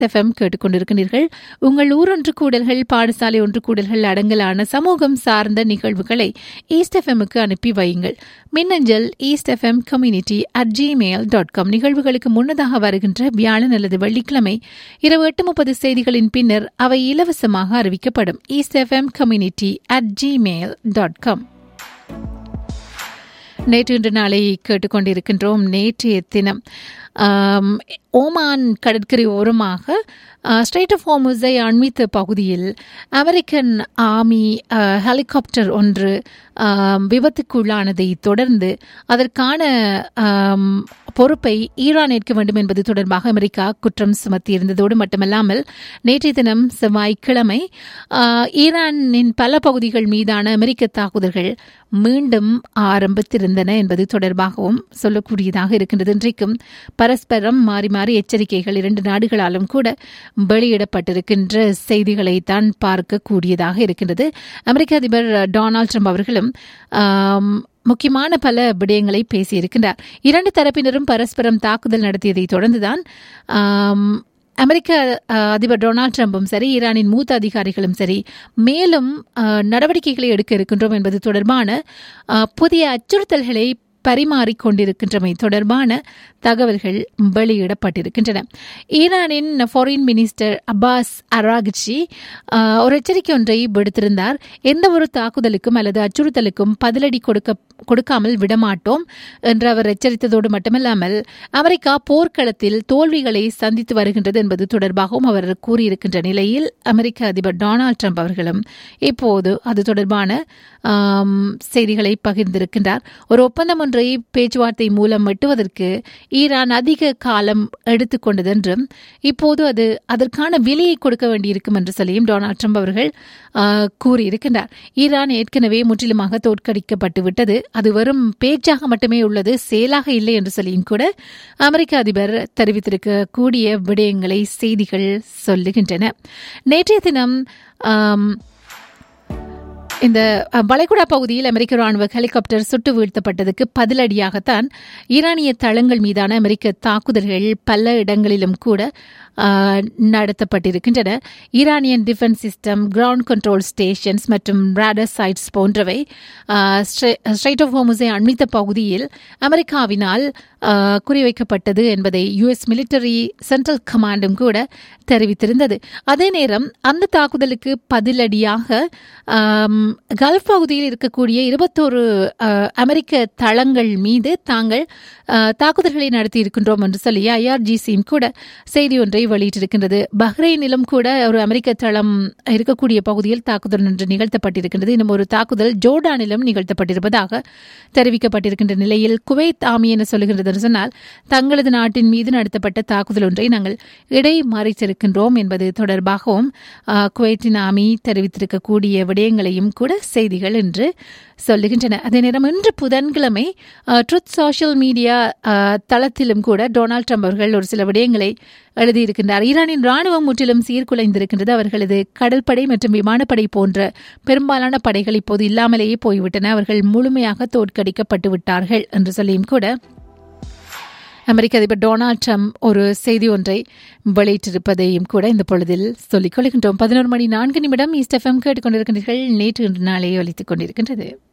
FM கேட்டுக்கொண்டிருக்கிறீர்கள் உங்கள் ஊரொன்று கூடல்கள் பாடசாலை ஒன்று கூடல்கள் அடங்கலான சமூகம் சார்ந்த நிகழ்வுகளை ஈஸ்ட் எஃப்எம்முக்கு அனுப்பி வையுங்கள் மின்னஞ்சல் East FM community at Gmail dot com நிகழ்வுகளுக்கு முன்னதாக வருகின்ற வியாழன் அல்லது வெள்ளிக்கிழமை இரவு எட்டு முப்பது செய்திகளின் பின்னர் அவை இலவசமாக அறிவிக்கப்படும் East FM community at Gmail dot com நேற்று இன்று நாளை கேட்டுக்கொண்டிருக்கின்றோம் நேற்றைய தினம் ஆம், ஓமான் கடற்கரை ஓரமாக ஸ்ட்ரைட் ஆஃப் ஹோமுஸை அண்மித்த பகுதியில் அமெரிக்கன் ஆர்மி அஹ், ஹெலிகாப்டர் ஒன்று ஆம், விபத்துக்குள்ளானதை தொடர்ந்து அதற்கான ஆம், பொறுப்பை ஈரான் ஏற்க வேண்டும் என்பது தொடர்பாக அமெரிக்கா குற்றம் சுமத்தியிருந்ததோடு மட்டுமல்லாமல் நேற்றைய தினம் செவ்வாய்க்கிழமை ஆஹ், ஈரானின் பல பகுதிகள் மீதான அமெரிக்க தாக்குதல்கள் மீண்டும் ஆரம்பித்திருந்தன என்பது தொடர்பாகவும் சொல்லக்கூடியதாக இருக்கின்றது இன்றைக்கும் பரஸ்பரம் மாறி மாறி எச்சரிக்கைகள் இரண்டு நாடுகளாலும் கூட வெளியிடப்பட்டிருக்கின்ற செய்திகளை தான் பார்க்கக்கூடியதாக இருக்கின்றது அமெரிக்க அதிபர் டொனால்ட் ட்ரம்ப் அவர்களும் ஆம், முக்கியமான பல விடயங்களை பேசியிருக்கின்றார் இரண்டு தரப்பினரும் பரஸ்பரம் தாக்குதல் நடத்தியதை தொடர்ந்துதான் ஆம், அமெரிக்க அஹ், அதிபர் டொனால்ட் ட்ரம்பும் சரி ஈரானின் மூத்த அதிகாரிகளும் சரி மேலும் அஹ், நடவடிக்கைகளை எடுக்க இருக்கின்றோம் என்பது தொடர்பான அஹ், புதிய அச்சுறுத்தல்களை பரிமாறிக் கொண்டிருக்கின்றமை தொடர்பான தகவல்கள் வெளியிடப்பட்டிருக்கின்றன ஈரானின் ஃபாரின் மினிஸ்டர் அப்பாஸ் அராக்ச்சி அஹ், ஒரு எச்சரிக்கை ஒன்றை விடுத்திருந்தார் எந்த ஒரு தாக்குதலுக்கும் அல்லது அச்சுறுத்தலுக்கும் பதிலடி கொடுக்க கொடுக்காமல் விடமாட்டோம் என்று அவர் எச்சரித்ததோடு மட்டுமல்லாமல் அமெரிக்கா போர்க்களத்தில் தோல்விகளை சந்தித்து வருகின்றது என்பது தொடர்பாகவும் அவர் கூறியிருக்கின்ற நிலையில் அமெரிக்க அதிபர் டொனால்ட் ட்ரம்ப் அவர்களும் இப்போது அது தொடர்பான ஆம், செய்திகளை பகிர்ந்திருக்கின்றார் ஒரு ஒப்பந்தம் ஒன்றை பேச்சுவார்த்தை மூலம் எட்டுவதற்கு ஈரான் அதிக காலம் எடுத்துக்கொண்டது என்றும் இப்போது அது அதற்கான விலையை கொடுக்க வேண்டியிருக்கும் என்று சொல்லியும் டொனால்ட் ட்ரம்ப் அவர்கள் ஆ, கூறியிருக்கின்றார் ஈரான் ஏற்கனவே முற்றிலுமாக தோற்கடிக்கப்பட்டு விட்டது அது வெறும் பேச்சாக மட்டுமே உள்ளது செயலாக இல்லை என்று சொல்லியும் கூட அமெரிக்க அதிபர் தெரிவித்திருக்கக்கூடிய விடயங்களை செய்திகள் சொல்லுகின்றன நேற்றைய தினம் ஆம், இந்த அஹ், வளைகுடா பகுதியில் அமெரிக்க ராணுவ ஹெலிகாப்டர் சுட்டு வீழ்த்தப்பட்டதுக்கு பதிலடியாகத்தான் ஈரானிய தளங்கள் மீதான அமெரிக்க தாக்குதல்கள் பல இடங்களிலும் கூட அஹ், நடத்தப்பட்டிருக்கின்றன Iranian defence system ground control stations மற்றும் ரேடர் சைட்ஸ் போன்றவை அஹ், ஸ்ட்ரெ- ஸ்ட்ரைட் ஆஃப் ஹோமுஸை அண்மித்த பகுதியில் அமெரிக்காவினால் அஹ், குறிவைக்கப்பட்டது என்பதை யுஎஸ் மிலிட்டரி சென்ட்ரல் கமாண்டும் கூட தெரிவித்திருந்தது அதே நேரம் அந்த தாக்குதலுக்கு பதிலடியாக ஆம், கல்ஃப் பகுதியில் இருக்கக்கூடிய இருபத்தோரு அஹ், அமெரிக்க தளங்கள் மீது தாங்கள் அஹ், தாக்குதல்களை நடத்தி இருக்கின்றோம் என்று சொல்லி ஐஆர்ஜிசியும் கூட செய்தி ஒன்றை வெளியிட்டிருக்கின்றது பஹ்ரைனிலும் கூட ஒரு அமெரிக்க தளம் இருக்கக்கூடிய பகுதியில் தாக்குதல் ஒன்று நிகழ்த்தப்பட்டிருக்கின்றது இன்னும் ஒரு தாக்குதல் ஜோர்டானிலும் நிகழ்த்தப்பட்டிருப்பதாக தெரிவிக்கப்பட்டிருக்கின்ற நிலையில் குவைத் ஆமி என சொல்லுகின்றது என்று சொன்னால் தங்களது நாட்டின் மீது நடத்தப்பட்ட தாக்குதல் ஒன்றை நாங்கள் இடைமறித்திருக்கின்றோம் என்பது தொடர்பாகவும் ஆஹ், குவைத்தின் ஆமி தெரிவித்திருக்கக்கூடிய விடயங்களையும் கூட செய்திகள் என்று சொல்லுகின்றன அதே நேரம் இன்று புதன்கிழமை ட்ருத் சோஷியல் மீடியா தளத்திலும் கூட டொனால்ட் ட்ரம்ப் அவர்கள் ஒரு சில விடயங்களை எழுதியிருக்கின்றார் ஈரானின் ராணுவம் முற்றிலும் சீர்குலைந்திருக்கின்றது அவர்களது கடற்படை மற்றும் விமானப்படை போன்ற பெரும்பாலான படைகள் இப்போது இல்லாமலேயே போய்விட்டன அவர்கள் முழுமையாக தோற்கடிக்கப்பட்டு விட்டார்கள் என்று சொல்லியும் கூட அமெரிக்க அதிபர் டொனால்ட் ட்ரம்ப் ஒரு செய்தி ஒன்றை வெளியிட்டிருப்பதையும் கூட இந்த பொழுதில் சொல்லிக் கொள்கின்றோம் பதினோரு மணி நான்கு நிமிடம் ஈஸ்ட் எஃப்எம் கேட்டுக்கொண்டிருக்கின்றீர்கள் நேற்று இன்று நாளே ஒலித்துக் கொண்டிருக்கின்றது